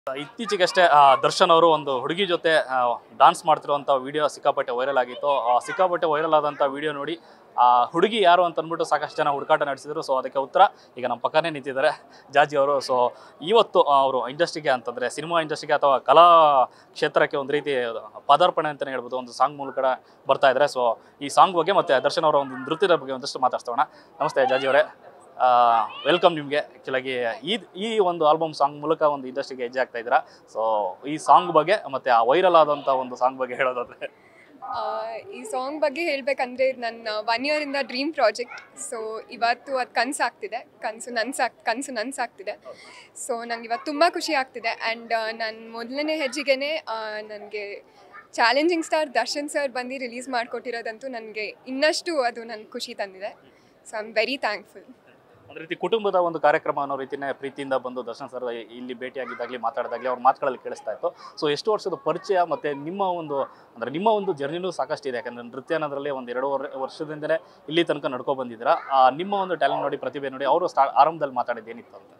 ಇತ್ತೀಚೆಗಷ್ಟೇ ಆ, ದರ್ಶನ್ ಅವರು ಒಂದು ಹುಡುಗಿ ಜೊತೆ ಡಾನ್ಸ್ ಮಾಡ್ತಿರುವಂಥ ವಿಡಿಯೋ ಸಿಕ್ಕಾಪಟ್ಟೆ ವೈರಲ್ ಆಗಿತ್ತು ಆ ಸಿಕ್ಕಾಪಟ್ಟೆ ವೈರಲ್ ಆದಂಥ ವಿಡಿಯೋ ನೋಡಿ ಆ ಹುಡುಗಿ ಯಾರು ಅಂತ ಅಂದ್ಬಿಟ್ಟು ಸಾಕಷ್ಟು ಜನ ಹುಡುಕಾಟ ನಡೆಸಿದ್ರು ಸೊ ಅದಕ್ಕೆ ಉತ್ತರ ಈಗ ನಮ್ಮ ಪಕ್ಕನೇ ನಿಂತಿದ್ದಾರೆ ಜಾಜಿ ಅವರು ಸೊ ಇವತ್ತು ಅವರು ಇಂಡಸ್ಟ್ರಿಗೆ ಅಂತಂದರೆ ಸಿನಿಮಾ ಇಂಡಸ್ಟ್ರಿಗೆ ಅಥವಾ ಕಲಾ ಕ್ಷೇತ್ರಕ್ಕೆ ಒಂದು ರೀತಿ ಪದಾರ್ಪಣೆ ಅಂತಲೇ ಹೇಳ್ಬೋದು ಒಂದು ಸಾಂಗ್ ಮೂಲಕ ಬರ್ತಾ ಇದ್ದಾರೆ ಸೊ ಈ ಸಾಂಗ್ ಬಗ್ಗೆ ಮತ್ತು ದರ್ಶನ್ ಅವರ ಒಂದು ನೃತ್ಯದ ಬಗ್ಗೆ ಒಂದಷ್ಟು ಮಾತಾಡ್ಸೋಣ ನಮಸ್ತೆ ಜಾಜಿ ಅವರೇ ವೆಲ್ಕಮ್ ನಿಮಗೆ ಆ್ಯಕ್ಚುಲಾಗಿ ಈ ಈ ಒಂದು ಆಲ್ಬಮ್ ಸಾಂಗ್ ಮೂಲಕ ಒಂದು ಇಂಡಸ್ಟ್ರಿಗೆ ಹೆಜ್ಜೆ ಆಗ್ತಾ ಇದ್ದೀರಾ ಸೊ ಈ ಸಾಂಗ್ ಬಗ್ಗೆ ಮತ್ತು ಆ ವೈರಲ್ ಆದಂಥ ಒಂದು ಸಾಂಗ್ ಬಗ್ಗೆ ಹೇಳೋದಾದ್ರೆ ಆ, ಈ ಸಾಂಗ್ ಬಗ್ಗೆ ಹೇಳಬೇಕಂದ್ರೆ ಇದು ನನ್ನ ಒನ್ ಇಯರಿಂದ ಡ್ರೀಮ್ ಪ್ರಾಜೆಕ್ಟ್ ಸೊ ಇವತ್ತು ಅದು ಕನಸಾಗ್ತಿದೆ ಕನಸು ನನ್ಸಾಗ್ ಕನಸು ನನ್ಸಾಗ್ತಿದೆ ಸೊ ನಂಗೆ ಇವತ್ತು ತುಂಬ ಖುಷಿ ಆಗ್ತಿದೆ ಆ್ಯಂಡ್ ನನ್ನ ಮೊದಲನೇ ಹೆಜ್ಜೆಗೆ ನನಗೆ ಚಾಲೆಂಜಿಂಗ್ ಸ್ಟಾರ್ ದರ್ಶನ್ ಸರ್ ಬಂದು ರಿಲೀಸ್ ಮಾಡಿಕೊಟ್ಟಿರೋದಂತೂ ನನಗೆ ಇನ್ನಷ್ಟು ಅದು ನನಗೆ ಖುಷಿ ತಂದಿದೆ so I am very thankful ಒಂದು ರೀತಿ ಕುಟುಂಬದ ಒಂದು ಕಾರ್ಯಕ್ರಮ ಅನ್ನೋ ರೀತಿನೇ ಪ್ರೀತಿಯಿಂದ ಬಂದು ದರ್ಶನ್ ಸರ್ ಇಲ್ಲಿ ಭೇಟಿಯಾಗಿದ್ದಾಗಲಿ ಮಾತಾಡಿದಾಗಲಿ ಅವ್ರ ಮಾತುಗಳಲ್ಲಿ ಕೇಳಿಸ್ತಾ ಇತ್ತು ಸೊ ಎಷ್ಟು ವರ್ಷದ ಪರಿಚಯ ಮತ್ತು ನಿಮ್ಮ ಒಂದು ಅಂದರೆ ನಿಮ್ಮ ಒಂದು ಜರ್ನಿನೂ ಸಾಕಷ್ಟು ಇದೆ ಯಾಕಂದರೆ ನೃತ್ಯ ಅನ್ನೋದ್ರಲ್ಲಿ ಒಂದು ಎರಡು ವರ್- ವರ್ಷದಿಂದಲೇ ಇಲ್ಲಿ ತನಕ ನಡ್ಕೊ ಬಂದಿದ್ದೀರಾ ಆ, ನಿಮ್ಮ ಒಂದು ಟ್ಯಾಲೆಂಟ್ ನೋಡಿ ಪ್ರತಿಭೆ ನೋಡಿ ಅವರು ಸ್ಟಾ ಆರಂಭದಲ್ಲಿ ಮಾತಾಡಿದ್ದು ಏನಿತ್ತು ಅಂತ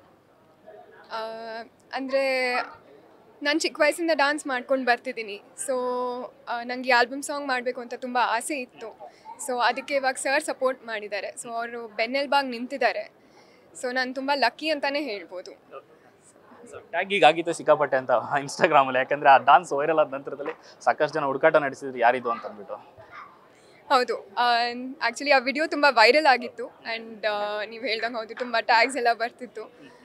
ಅಂದರೆ ನಾನು ಚಿಕ್ಕ ವಯಸ್ಸಿಂದ ಡಾನ್ಸ್ ಮಾಡ್ಕೊಂಡು ಬರ್ತಿದ್ದೀನಿ ಸೊ ನನಗೆ ಆಲ್ಬಮ್ ಸಾಂಗ್ ಮಾಡಬೇಕು ಅಂತ ತುಂಬ ಆಸೆ ಇತ್ತು ಸೊ ಅದಕ್ಕೆ ಇವಾಗ ಸರ್ ಸಪೋರ್ಟ್ ಮಾಡಿದ್ದಾರೆ ಸೊ ಅವರು ಬೆನ್ನೆಲ್ಬಾಗಿ ನಿಂತಿದ್ದಾರೆ ಸೊ ನಾನು ತುಂಬ ಲಕ್ಕಿ ಅಂತಲೇ ಹೇಳ್ಬೋದು ಟ್ಯಾಗಿಗೆ ಆಗಿತ್ತು ಸಿಕ್ಕಾಪಟ್ಟೆ ಅಂತ ಇನ್ಸ್ಟಾಗ್ರಾಮಲ್ಲಿ ಯಾಕಂದರೆ ಆ ಡಾನ್ಸ್ ವೈರಲ್ ಆದ ನಂತರದಲ್ಲಿ ಸಾಕಷ್ಟು ಜನ ಹುಡುಕಾಟ ನಡೆಸಿದ್ರು ಯಾರಿದು ಅಂತ ಅಂದ್ಬಿಟ್ಟು ಹೌದು ಆ್ಯಕ್ಚುಲಿ ಆ ವಿಡಿಯೋ ತುಂಬ ವೈರಲ್ ಆಗಿತ್ತು ಆ್ಯಂಡ್ ನೀವು ಹೇಳ್ದಂಗೆ ಹೌದು ತುಂಬ ಟ್ಯಾಗ್ಸ್ ಎಲ್ಲ ಬರ್ತಿತ್ತು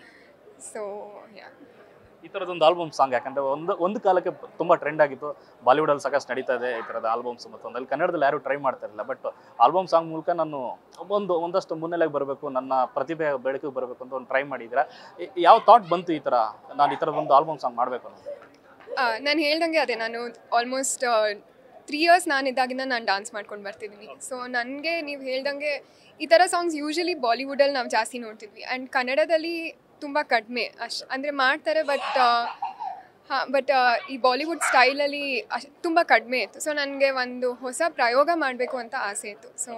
ಸೊ ಯಾ ಈ ಥರದೊಂದು ಆಲ್ಬಮ್ ಸಾಂಗ್ ಯಾಕಂದರೆ ಒಂದು ಒಂದು ಕಾಲಕ್ಕೆ ತುಂಬ ಟ್ರೆಂಡ್ ಆಗಿತ್ತು ಬಾಲಿವುಡಲ್ಲಿ ಸಾಕಷ್ಟು ನಡೀತಾ ಇದೆ ಈ ಥರದ ಆಲ್ಬಮ್ಸ್ ಮತ್ತು ಅಲ್ಲಿ ಕನ್ನಡದಲ್ಲಿ ಯಾರು ಟ್ರೈ ಮಾಡ್ತಾ ಇರಲಿಲ್ಲ ಬಟ್ ಆಲ್ಬಮ್ ಸಾಂಗ್ ಮೂಲಕ ನಾನು ಒಂದು ಒಂದಷ್ಟು ಮುನ್ನೆಲೆಗೆ ಬರಬೇಕು ನನ್ನ ಪ್ರತಿಭೆ ಬೆಳಕಿಗೆ ಬರಬೇಕು ಅಂತ ಒಂದು ಟ್ರೈ ಮಾಡಿದ್ದೀರಾ ಈ- ಯಾವ ಥಾಟ್ ಬಂತು ಈ ಥರ ನಾನು ಈ ಥರದೊಂದು ಆಲ್ಬಮ್ ಸಾಂಗ್ ಮಾಡಬೇಕು ಅನ್ನೋದು ನಾನು ಹೇಳ್ದಂಗೆ ಅದೇ ನಾನು ಆಲ್ಮೋಸ್ಟ್ ತ್ರೀ ಇಯರ್ಸ್ ನಾನಿದ್ದಾಗಿಂದ ನಾನು ಡಾನ್ಸ್ ಮಾಡ್ಕೊಂಡು ಬರ್ತಿದ್ದೀನಿ ಸೊ ನನಗೆ ನೀವು ಹೇಳ್ದಂಗೆ ಈ ಥರ ಸಾಂಗ್ಸ್ ಯೂಶಲಿ ಬಾಲಿವುಡಲ್ಲಿ ನಾವು ಜಾಸ್ತಿ ನೋಡ್ತಿದ್ವಿ ಆ್ಯಂಡ್ ಕನ್ನಡದಲ್ಲಿ ತುಂಬ ಕಡಿಮೆ ಅಷ್ಟು ಅಂದರೆ ಮಾಡ್ತಾರೆ ಬಟ್ ಹಾಂ ಬಟ್ ಈ ಬಾಲಿವುಡ್ ಸ್ಟೈಲಲ್ಲಿ ಅಶ್ ತುಂಬ ಕಡಿಮೆ ಇತ್ತು ಸೊ ನನಗೆ ಒಂದು ಹೊಸ ಪ್ರಯೋಗ ಮಾಡಬೇಕು ಅಂತ ಆಸೆ ಇತ್ತು ಸೊ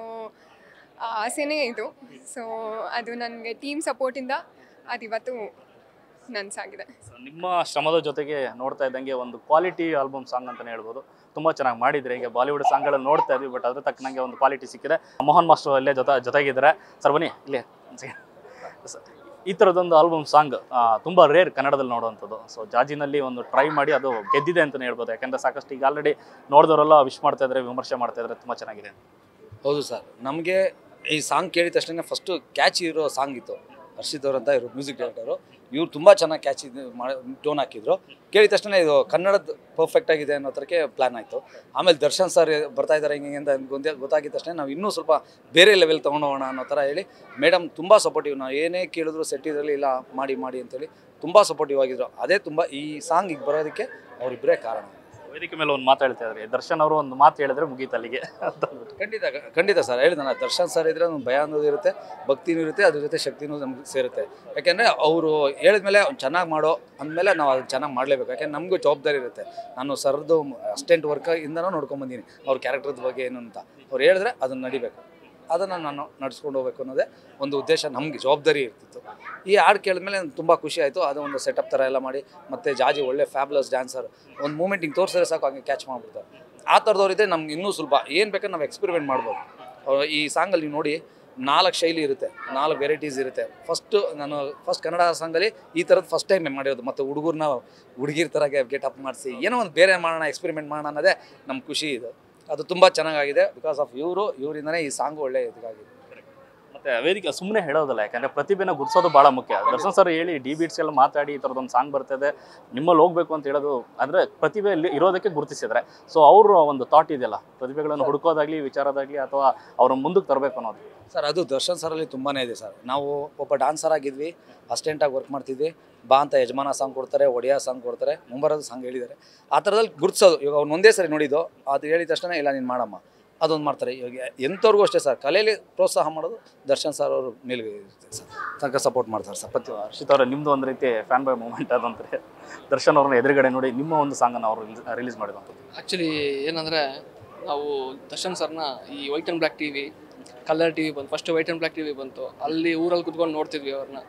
ಆ ಆಸೆನೇ ಇದು ಸೊ ಅದು ನನಗೆ ಟೀಮ್ ಸಪೋರ್ಟಿಂದ ಅದಿವತ್ತು ನನ್ಸಾಗಿದೆ So, ನಿಮ್ಮ ಶ್ರಮದ ಜೊತೆಗೆ ನೋಡ್ತಾ ಇದ್ದಂಗೆ ಒಂದು ಕ್ವಾಲಿಟಿ ಆಲ್ಬಮ್ ಸಾಂಗ್ ಅಂತಲೇ ಹೇಳ್ಬೋದು ತುಂಬ ಚೆನ್ನಾಗಿ ಮಾಡಿದ್ರೆ ಈಗ ಬಾಲಿವುಡ್ ಸಾಂಗ್ಗಳಲ್ಲಿ ನೋಡ್ತಾ ಇದ್ವಿ ಬಟ್ ಅದ್ರ ತಕ್ಕನಂಗೆ ಒಂದು ಕ್ವಾಲಿಟಿ ಸಿಕ್ಕಿದೆ ಮೋಹನ್ ಮಾಸ್ಟರ್ ಅಲ್ಲೇ ಜೊತೆ ಜೊತೆಗಿದ್ದಾರೆ ಸರ್ ಬನ್ನಿ ಇಲ್ಲಿ ಒಂದ್ second. ಸ- ಈ ಥರದೊಂದು ಆಲ್ಬಮ್ ಸಾಂಗ್ ತುಂಬ ರೇರ್ ಕನ್ನಡದಲ್ಲಿ ನೋಡುವಂಥದ್ದು ಸೊ ಜಾಜಿನಲ್ಲಿ ಒಂದು ಟ್ರೈ ಮಾಡಿ ಅದು ಗೆದ್ದಿದೆ ಅಂತಲೇ ಹೇಳ್ಬೋದು ಯಾಕಂದರೆ ಸಾಕಷ್ಟು ಈಗ ಆಲ್ರೆಡಿ ನೋಡಿದವರೆಲ್ಲ ವಿಶ್ ಮಾಡ್ತಾ ಇದ್ದಾರೆ ವಿಮರ್ಶೆ ಮಾಡ್ತಾ ಇದ್ದಾರೆ ತುಂಬ ಚೆನ್ನಾಗಿದೆ ಹೌದು ಸರ್ ನಮಗೆ ಈ ಸಾಂಗ್ ಕೇಳಿದ ತಕ್ಷಣ ಫಸ್ಟು ಕ್ಯಾಚ್ ಇರೋ ಸಾಂಗ್ ಇತ್ತು ಹರ್ಷಿತ್ ಅವ್ರು ಅಂತ ಇವರು ಮ್ಯೂಸಿಕ್ ಡೈರೆಕ್ಟರು ಇವ್ರು ತುಂಬ ಚೆನ್ನಾಗಿ ಕ್ಯಾಚ್ ಇದು ಮಾಡಿ ಟೋನ್ ಹಾಕಿದ್ರು ಕೇಳಿದ ತಕ್ಷಣ ಇದು ಕನ್ನಡದ ಪರ್ಫೆಕ್ಟ್ ಆಗಿದೆ ಅನ್ನೋ ಥರಕ್ಕೆ ಪ್ಲ್ಯಾನ್ ಆಯಿತು ಆಮೇಲೆ ದರ್ಶನ್ ಸರ್ ಬರ್ತಾ ಇದ್ದಾರೆ ಹಿಂಗೆ ಅಂತ ಗೊತ್ತೇ ಗೊತ್ತಾಗಿದ ತಕ್ಷಣ ನಾವು ಇನ್ನೂ ಸ್ವಲ್ಪ ಬೇರೆ ಲೆವೆಲ್ ತೊಗೊಂಡೋಗೋಣ ಅನ್ನೋ ಥರ ಹೇಳಿ ಮೇಡಮ್ ತುಂಬ ಸಪೋರ್ಟಿವ್ ನಾವು ಏನೇ ಕೇಳಿದ್ರು ಸೆಟ್ ಇದರಲ್ಲಿ ಇಲ್ಲ ಮಾಡಿ ಮಾಡಿ ಅಂತೇಳಿ ತುಂಬ ಸಪೋರ್ಟಿವ್ ಆಗಿದ್ರು ಅದೇ ತುಂಬ ಈ ಸಾಂಗ್ ಈಗ ಬರೋದಕ್ಕೆ ಅವರಿಬ್ಬರೇ ಕಾರಣ ವೇದಿಕೆ ಮೇಲೆ ಒಂದು ಮಾತು ಹೇಳ್ತಾ ಇದ್ದಾರೆ ದರ್ಶನ್ ಅವರು ಒಂದು ಮಾತು ಹೇಳಿದ್ರೆ ಮುಗೀತು ಅಲ್ಲಿಗೆ ಅಂತ ಅಂದ್ಬಿಟ್ಟು ಖಂಡಿತ ಖಂಡಿತ ಸರ್ ಹೇಳಿದ ದರ್ಶನ್ ಸರ್ ಇದ್ರೆ ಒಂದು ಭಯ ಅನ್ನೋದು ಇರುತ್ತೆ ಭಕ್ತಿನೂ ಇರುತ್ತೆ ಅದ್ರ ಜೊತೆ ಶಕ್ತಿನೂ ನಮ್ಗೆ ಸೇರುತ್ತೆ ಯಾಕೆಂದರೆ ಅವರು ಹೇಳಿದ್ಮೇಲೆ ಅವ್ನು ಚೆನ್ನಾಗಿ ಮಾಡೋ ಅಂದಮೇಲೆ ನಾವು ಅದು ಚೆನ್ನಾಗಿ ಮಾಡಲೇಬೇಕು ಯಾಕೆಂದ್ರೆ ನಮಗೂ ಜವಾಬ್ದಾರಿ ಇರುತ್ತೆ ನಾನು ಸರ್ದು ಅಸ್ಟೆಂಟ್ ವರ್ಕ್ ಇಂದನೂ ನೋಡ್ಕೊಂಬಂದೀನಿ ಅವ್ರ ಕ್ಯಾರೆಕ್ಟರ್ದ ಬಗ್ಗೆ ಏನು ಅಂತ ಅವ್ರು ಹೇಳಿದ್ರೆ ಅದನ್ನು ನಡಿಬೇಕು ಅದನ್ನು ನಾನು ನಡ್ಸ್ಕೊಂಡು ಹೋಗ್ಬೇಕು ಅನ್ನೋದೇ ಒಂದು ಉದ್ದೇಶ ನಮಗೆ ಜವಾಬ್ದಾರಿ ಇರ್ತಿತ್ತು ಈ ಹಾಡು ಕೇಳಿದ್ಮೇಲೆ ನಂಗೆ ತುಂಬ ಖುಷಿ ಆಯಿತು ಅದು ಒಂದು ಸೆಟಪ್ ಥರ ಎಲ್ಲ ಮಾಡಿ ಮತ್ತು ಜಾಜಿ ಒಳ್ಳೆ ಫ್ಯಾಬ್ಲಸ್ ಡ್ಯಾನ್ಸರ್ ಒಂದು ಮೂಮೆಂಟ್ ಹಿಂಗೆ ತೋರಿಸಿದ್ರೆ ಸಾಕು ಹಂಗೆ ಕ್ಯಾಚ್ ಮಾಡ್ಬಿಡ್ತಾರೆ ಆ ಥರದವ್ರು ಇದ್ದರೆ ನಮ್ಗೆ ಇನ್ನೂ ಸುಲಭ ಏನು ಬೇಕಾದ್ರೆ ನಾವು ಎಕ್ಸ್ಪೆರಿಮೆಂಟ್ ಮಾಡ್ಬೋದು ಅವ್ರು ಈ ಸಾಂಗಲ್ಲಿ ನೀವು ನೋಡಿ ನಾಲ್ಕು ಶೈಲಿ ಇರುತ್ತೆ ನಾಲ್ಕು ವೆರೈಟೀಸ್ ಇರುತ್ತೆ ಫಸ್ಟು ನಾನು ಫಸ್ಟ್ ಕನ್ನಡ ಸಾಂಗಲ್ಲಿ ಈ ಥರದ್ದು ಫಸ್ಟ್ ಟೈಮ್ ಮಾಡಿರೋದು ಮತ್ತು ಹುಡುಗರನ್ನ ಹುಡುಗಿರ ಥರ ಗೆಟ್ ಅಪ್ ಮಾಡಿಸಿ ಏನೋ ಒಂದು ಬೇರೆ ಮಾಡೋಣ ಎಕ್ಸ್ಪೆರಿಮೆಂಟ್ ಮಾಡೋಣ ಅನ್ನೋದೇ ನಮ್ಮ ಖುಷಿ ಇದು ಅದು ತುಂಬ ಚೆನ್ನಾಗಾಗಿದೆ ಬಿಕಾಸ್ ಆಫ್ ಇವರು ಇವರಿಂದನೇ ಈ ಸಾಂಗು ಒಳ್ಳೆ ಇದಾಗಿದೆ ಮತ್ತೆ ವೇದಿಕೆ ಸುಮ್ಮನೆ ಹೇಳೋದಲ್ಲ ಯಾಕಂದ್ರೆ ಪ್ರತಿಭೆನ ಗುರ್ಸೋದು ಬಹಳ ಮುಖ್ಯ ದರ್ಶನ್ ಸರ್ ಹೇಳಿ ಡಿ ಬೀಟ್ಸ್ ಎಲ್ಲ ಮಾತಾಡಿ ಈ ಥರದೊಂದು ಸಾಂಗ್ ಬರ್ತದೆ ನಿಮ್ಮಲ್ಲಿ ಹೋಗ್ಬೇಕು ಅಂತ ಹೇಳೋದು ಅಂದ್ರೆ ಪ್ರತಿಭೆ ಇಲ್ಲಿ ಇರೋದಕ್ಕೆ ಗುರುತಿಸಿದ್ರೆ ಸೊ ಅವರು ಒಂದು ಥಾಟ್ ಇದೆಯಲ್ಲ ಪ್ರತಿಭೆಗಳನ್ನು ಹುಡುಕೋದಾಗ್ಲಿ ವಿಚಾರದಾಗ್ಲಿ ಅಥವಾ ಅವ್ರ ಮುಂದಕ್ಕೆ ತರಬೇಕು ಅನ್ನೋದು ಸರ್ ಅದು ದರ್ಶನ್ ಸರಲ್ಲಿ ತುಂಬಾ ಇದೆ ಸರ್ ನಾವು ಒಬ್ಬ ಡಾನ್ಸರ್ ಆಗಿದ್ವಿ ಅಸ್ಟೆಂಟಾಗಿ ವರ್ಕ್ ಮಾಡ್ತಿದ್ವಿ ಬಾ ಅಂತ ಯಜಮಾನ ಸಾಂಗ್ ಕೊಡ್ತಾರೆ ಒಡಿಯಾ ಸಾಂಗ್ ಕೊಡ್ತಾರೆ ಮುಂಬರೋದು ಸಾಂಗ್ ಹೇಳಿದ್ದಾರೆ ಆ ಥರದಲ್ಲಿ ಗುರ್ತಿಸೋದು ಇವಾಗ ಅವ್ನು ಒಂದೇ ಸರಿ ನೋಡಿದ್ದು ಅದು ಹೇಳಿದ ತಕ್ಷಣ ಇಲ್ಲ ನೀನು ಮಾಡಮ್ಮ ಅದೊಂದು ಮಾಡ್ತಾರೆ ಇವಾಗ ಎಂಥವ್ರಿಗೂ ಅಷ್ಟೇ ಸರ್ ಕಲೆಯಲ್ಲಿ ಪ್ರೋತ್ಸಾಹ ಮಾಡೋದು ದರ್ಶನ್ ಸರ್ ಅವರು ಮೇಲ್ಗೆ ಇರುತ್ತೆ ಸರ್ ತನಕ ಸಪೋರ್ಟ್ ಮಾಡ್ತಾರೆ ಸರ್ ಪ್ರತಿ ಹರ್ಷಿತ್ ಅವರ ನಿಮ್ದು ಒಂದು ರೀತಿ ಫ್ಯಾನ್ ಬಾಯ್ ಮೂಮೆಂಟ್ ಅದಂದ್ರೆ ದರ್ಶನ್ ಅವ್ರನ್ನ ಎದುರುಗಡೆ ನೋಡಿ ನಿಮ್ಮ ಒಂದು ಸಾಂಗನ್ನು ಅವರು ರಿಲೀಸ್ ಮಾಡಿದಂಥದ್ದು ಆ್ಯಕ್ಚುಲಿ ಏನಂದರೆ ನಾವು ದರ್ಶನ್ ಸರ್ನ ಈ white and black T V colour T V ಬಂತು first white and black T V ಬಂತು ಅಲ್ಲಿ ಊರಲ್ಲಿ ಕುತ್ಕೊಂಡು ನೋಡ್ತಿದ್ವಿ ಅವ್ರನ್ನ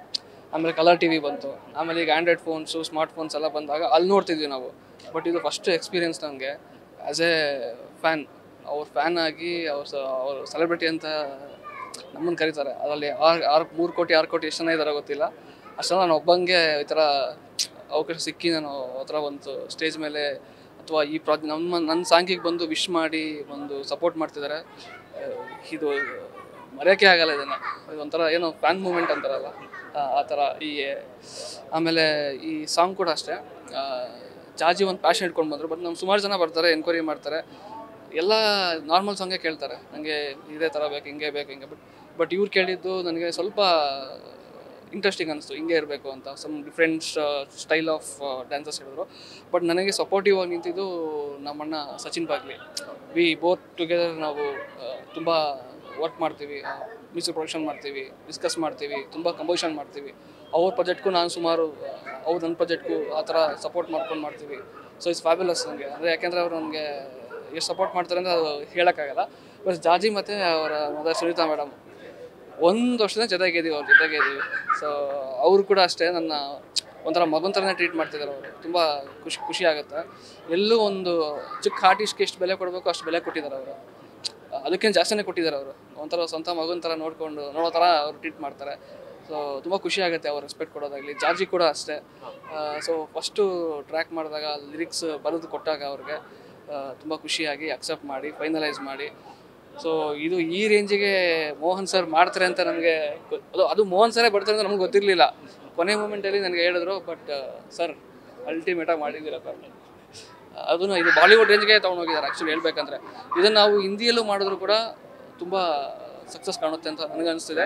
ಆಮೇಲೆ ಕಲರ್ ಟಿ ವಿ ಬಂತು ಆಮೇಲೆ ಈಗ ಆ್ಯಂಡ್ರಾಯ್ಡ್ ಫೋನ್ಸು ಸ್ಮಾರ್ಟ್ ಫೋನ್ಸ್ ಎಲ್ಲ ಬಂದಾಗ ಅಲ್ಲಿ ನೋಡ್ತಿದ್ವಿ ನಾವು ಬಟ್ ಇದು ಫಸ್ಟ್ ಎಕ್ಸ್ಪೀರಿಯನ್ಸ್ ನನಗೆ ಆ್ಯಸ್ ಎ ಫ್ಯಾನ್ ಅವ್ರ ಫ್ಯಾನ್ ಆಗಿ ಅವ್ರ ಸ ಅವ್ರ ಸೆಲೆಬ್ರಿಟಿ ಅಂತ ನಮ್ಮನ್ನು ಕರೀತಾರೆ ಅದರಲ್ಲಿ ಆರು ಆರು ಮೂರು ಕೋಟಿ ಆರು ಕೋಟಿ ಎಷ್ಟು ಜನ ಇದ್ದಾರೆ ಗೊತ್ತಿಲ್ಲ ಅಷ್ಟೆಲ್ಲ ನಾನು ಒಬ್ಬಂಗೆ ಈ ಥರ ಅವಕಾಶ ಸಿಕ್ಕಿ ನಾನು ಆ ಥರ ಒಂದು ಸ್ಟೇಜ್ ಮೇಲೆ ಅಥವಾ ಈ ಪ್ರಾಜ್ ನಮ್ಮ ನನ್ನ ಸಾಂಗಿಗೆ ಬಂದು ವಿಶ್ ಮಾಡಿ ಒಂದು ಸಪೋರ್ಟ್ ಮಾಡ್ತಿದ್ದಾರೆ ಆ, ಇದು ಮರೆಯೋಕ್ಕೆ ಆಗಲ್ಲ ಇದನ್ನು ಇದು ಒಂಥರ ಏನೋ ಫ್ಯಾನ್ ಮೂಮೆಂಟ್ ಅಂತಾರಲ್ಲ ಆ ಆ ಥರ ಈ ಆಮೇಲೆ ಈ ಸಾಂಗ್ ಕೂಡ ಅಷ್ಟೇ ಆ, ಜಾಜಿ ಒಂದು ಪ್ಯಾಷನ್ ಇಟ್ಕೊಂಡು ಬಂದರು ಬಟ್ ನಮ್ಮ ಸುಮಾರು ಜನ ಬರ್ತಾರೆ ಎನ್ಕ್ವೈರಿ ಮಾಡ್ತಾರೆ ಎಲ್ಲ ನಾರ್ಮಲ್ ಸಾಂಗೇ ಕೇಳ್ತಾರೆ ನನಗೆ ಇದೇ ಥರ ಬೇಕು ಹಿಂಗೆ ಬೇಕು ಹಿಂಗೆ ಬಟ್ ಬಟ್ ಇವ್ರು ಕೇಳಿದ್ದು ನನಗೆ ಸ್ವಲ್ಪ ಇಂಟ್ರೆಸ್ಟಿಂಗ್ ಅನಿಸ್ತು ಹಿಂಗೆ ಇರಬೇಕು ಅಂತ some different style of dances ಹೇಳಿದ್ರು ಬಟ್ ನನಗೆ ಸಪೋರ್ಟಿವ್ ಆಗಿ ನಿಂತಿದ್ದು ನಮ್ಮಣ್ಣ Sachin Bagli we both together ನಾವು ತುಂಬ ವರ್ಕ್ ಮಾಡ್ತೀವಿ ಮ್ಯೂಸಿಕ್ ಪ್ರೊಡಕ್ಷನ್ ಮಾಡ್ತೀವಿ ಡಿಸ್ಕಸ್ ಮಾಡ್ತೀವಿ ತುಂಬ ಕಂಪೋಸಿಷನ್ ಮಾಡ್ತೀವಿ ಅವ್ರ ಪ್ರಾಜೆಕ್ಟ್ಗೂ ನಾನು ಸುಮಾರು ಅವ್ರು ನನ್ನ ಪ್ರಾಜೆಕ್ಟ್ಗೂ ಆ ಥರ ಸಪೋರ್ಟ್ ಮಾಡ್ಕೊಂಡು ಮಾಡ್ತೀವಿ ಸೊ ಇಟ್ಸ್ ಫ್ಯಾಬ್ಯುಲಸ್ ನನಗೆ ಅಂದರೆ ಯಾಕೆಂದರೆ ಅವ್ರು ನನಗೆ ಎಷ್ಟು ಸಪೋರ್ಟ್ ಮಾಡ್ತಾರೆ ಅಂತ ಅದು ಹೇಳೋಕ್ಕಾಗಲ್ಲ ಬಟ್ ಜಾಜಿ ಮತ್ತು ಅವರ ಮದರ್ ಸುನೀತಾ ಮೇಡಮ್ ಒಂದು ವರ್ಷದ ಜೊತೆಗಿದ್ದೀವಿ ಅವ್ರ ಜೊತೆಗಿದ್ದೀವಿ ಸೊ ಅವರು ಕೂಡ ಅಷ್ಟೇ ನನ್ನ ಒಂಥರ ಮಗನ ಥರನೇ ಟ್ರೀಟ್ ಮಾಡ್ತಿದ್ದಾರೆ ಅವರು ತುಂಬ ಖುಷಿ ಖುಷಿ ಆಗುತ್ತೆ ಎಲ್ಲೂ ಒಂದು ಚಿಕ್ಕ ಆರ್ಟಿಸ್ಟ್ಗೆ ಎಷ್ಟು ಬೆಲೆ ಕೊಡಬೇಕು ಅಷ್ಟು ಬೆಲೆ ಕೊಟ್ಟಿದ್ದಾರೆ ಅವರು ಅದಕ್ಕಿಂತ ಜಾಸ್ತಿನೇ ಕೊಟ್ಟಿದ್ದಾರೆ ಅವರು ಒಂಥರ ಸ್ವಂತ ಮಗನ ಥರ ನೋಡಿಕೊಂಡು ನೋಡೋ ಥರ ಅವ್ರು ಟ್ರೀಟ್ ಮಾಡ್ತಾರೆ ಸೊ ತುಂಬ ಖುಷಿ ಆಗುತ್ತೆ ಅವ್ರು ರೆಸ್ಪೆಕ್ಟ್ ಕೊಡೋದಾಗಲಿ ಜಾರ್ಜಿ ಕೂಡ ಅಷ್ಟೇ ಸೊ ಫಸ್ಟು ಟ್ರ್ಯಾಕ್ ಮಾಡಿದಾಗ ಲಿರಿಕ್ಸ್ ಬರೆದು ಕೊಟ್ಟಾಗ ಅವ್ರಿಗೆ ತುಂಬ ಖುಷಿಯಾಗಿ ಅಕ್ಸೆಪ್ಟ್ ಮಾಡಿ ಫೈನಲೈಸ್ ಮಾಡಿ ಸೊ ಇದು ಈ ರೇಂಜಿಗೆ ಮೋಹನ್ ಸರ್ ಮಾಡ್ತಾರೆ ಅಂತ ನನಗೆ ಅದು ಅದು ಮೋಹನ್ ಸರೇ ಬರ್ತಾರೆ ಅಂತ ನಮ್ಗೆ ಗೊತ್ತಿರಲಿಲ್ಲ ಕೊನೆ ಮೂಮೆಂಟಲ್ಲಿ ನನಗೆ ಹೇಳಿದ್ರು ಬಟ್ ಸರ್ ಅಲ್ಟಿಮೇಟಾಗಿ ಮಾಡಿದ್ದೀರಪ್ಪ ಅದನ್ನು ಇದು ಬಾಲಿವುಡ್ ರೇಂಜ್ಗೆ ತೊಗೊಂಡೋಗಿದ್ದಾರೆ ಆ್ಯಕ್ಚುಲಿ ಹೇಳ್ಬೇಕಂದ್ರೆ ಇದನ್ನು ನಾವು ಹಿಂದಿಯಲ್ಲೂ ಮಾಡಿದ್ರು ಕೂಡ ತುಂಬ ಸಕ್ಸಸ್ ಕಾಣುತ್ತೆ ಅಂತ ನನಗೆ ಅನಿಸ್ತಿದೆ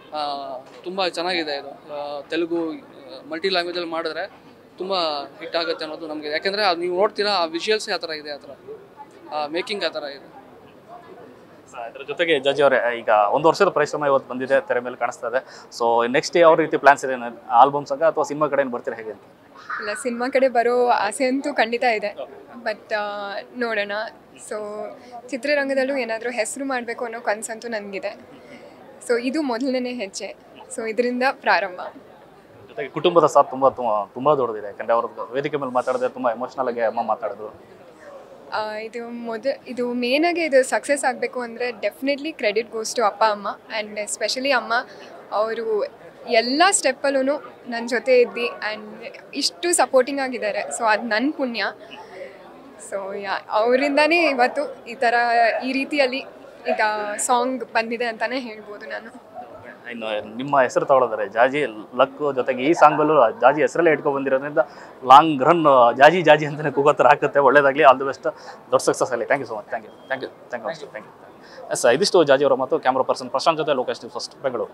ತುಂಬ ಚೆನ್ನಾಗಿದೆ ಇದು ಆ, ತೆಲುಗು ಮಲ್ಟಿ ಲ್ಯಾಂಗ್ವೇಜಲ್ಲಿ ಮಾಡಿದ್ರೆ ತುಂಬ ಹಿಟ್ ಆಗುತ್ತೆ ಅನ್ನೋದು ನಮಗೆ ಯಾಕೆಂದರೆ ಅದು ನೀವು ನೋಡ್ತೀರಾ ಆ ವಿಜುವಲ್ಸೇ ಆ ಥರ ಇದೆ ಆ ಥರ ಮೇಕಿಂಗ್ ಆ ಥರ ಇದೆ ಇದ್ರ ಜೊತೆಗೆ ಜಡ್ಜಿ ಅವರೇ ಈಗ ಒಂದು ವರ್ಷದ ಪರಿಶ್ರಮ ಇವತ್ತು ಬಂದಿದೆ ತೆರೆ ಮೇಲೆ ಕಾಣಿಸ್ತಾ ಇದೆ ಸೊ ನೆಕ್ಸ್ಟ್ ಯಾವ ರೀತಿ ಪ್ಲಾನ್ಸ್ ಇದೆ ಆಲ್ಬಮ್ ಸಂಘ ಅಥವಾ ಸಿನಿಮಾ ಕಡೆ ಬರ್ತೀರಾ ಹೇಗೆ ಅಂತ ಇಲ್ಲ ಸಿನಿಮಾ ಕಡೆ ಬರೋ ಆಸೆ ಅಂತೂ ಖಂಡಿತ ಇದೆ ಬಟ್ ನೋಡೋಣ ಸೊ ಚಿತ್ರರಂಗದಲ್ಲೂ ಏನಾದರೂ ಹೆಸರು ಮಾಡಬೇಕು ಅನ್ನೋ ಕನಸಂತೂ ನನಗಿದೆ ಸೊ ಇದು ಮೊದಲನೇ ಹೆಜ್ಜೆ ಸೊ ಇದರಿಂದ ಪ್ರಾರಂಭ ಜೊತೆಗೆ ಕುಟುಂಬದ ಸಾಥ್ ತುಂಬ ತುಂಬ ತುಂಬ ದೊಡ್ಡದಿದೆ ಯಾಕಂದ್ರೆ ಅವ್ರ ವೇದಿಕೆ ಮೇಲೆ ಮಾತಾಡಿದ್ರೆ ತುಂಬ ಎಮೋಷ್ನಲ್ ಆಗಿ ಅಮ್ಮ ಮಾತಾಡಿದ್ರು ಆ, ಇದು ಮೊದ ಇದು ಮೇನಾಗಿ ಇದು ಸಕ್ಸಸ್ ಆಗಬೇಕು ಅಂದರೆ ಡೆಫಿನೆಟ್ಲಿ ಕ್ರೆಡಿಟ್ ಗೋಸ್ ಟು ಅಪ್ಪ ಅಮ್ಮ ಆ್ಯಂಡ್ ಎಸ್ಪೆಷಲಿ ಅಮ್ಮ ಅವರು ಎಲ್ಲ ಸ್ಟೆಪ್ಪಲ್ಲೂ ನನ್ನ ಜೊತೆ ಇದ್ದು ಆ್ಯಂಡ್ ಇಷ್ಟು ಸಪೋರ್ಟಿಂಗ್ ಆಗಿದ್ದಾರೆ ಸೊ ಅದು ನನ್ನ ಪುಣ್ಯ ಸೊ ಯಾ ಅವರಿಂದನೇ ಇವತ್ತು ಈ ಥರ ಈ ರೀತಿಯಲ್ಲಿ ಈಗ ಸಾಂಗ್ ಬಂದಿದೆ ಅಂತಲೇ ಹೇಳ್ಬೋದು ನಾನು ಇನ್ನು ನಿಮ್ಮ ಹೆಸರು ತಗೊಳ್ಳೋದಾರೆ ಜಾಜಿ ಲಕ್ ಜೊತೆಗೆ ಈ ಸಾಂಗಲ್ಲೂ ಜಾಜಿ ಹೆಸರಲ್ಲೇ ಇಟ್ಕೊಂಡು ಬಂದಿರೋದ್ರಿಂದ ಲಾಂಗ್ ರನ್ ಜಾಜಿ ಜಾಜಿ ಅಂತಲೇ ಕೂಗೋ ಥರ ಆಗುತ್ತೆ ಒಳ್ಳೇದಾಗಲಿ ಆಲ್ ದಿ ಬೆಸ್ಟ್ ದೊಡ್ಡ ಸಕ್ಸಸ್ ಆಗಲಿ thank you so much thank you thank you thank you thank you yes ಇದಿಷ್ಟು ಜಾಜಿ ಅವರ ಮತ್ತು ಕ್ಯಾಮ್ರಾ ಪರ್ಸನ್ ಪ್ರಶಾಂತ್ ಜೊತೆ ಲೋಕೇಶ್ ಫಸ್ಟ್ ಬೆಂಗಳೂರು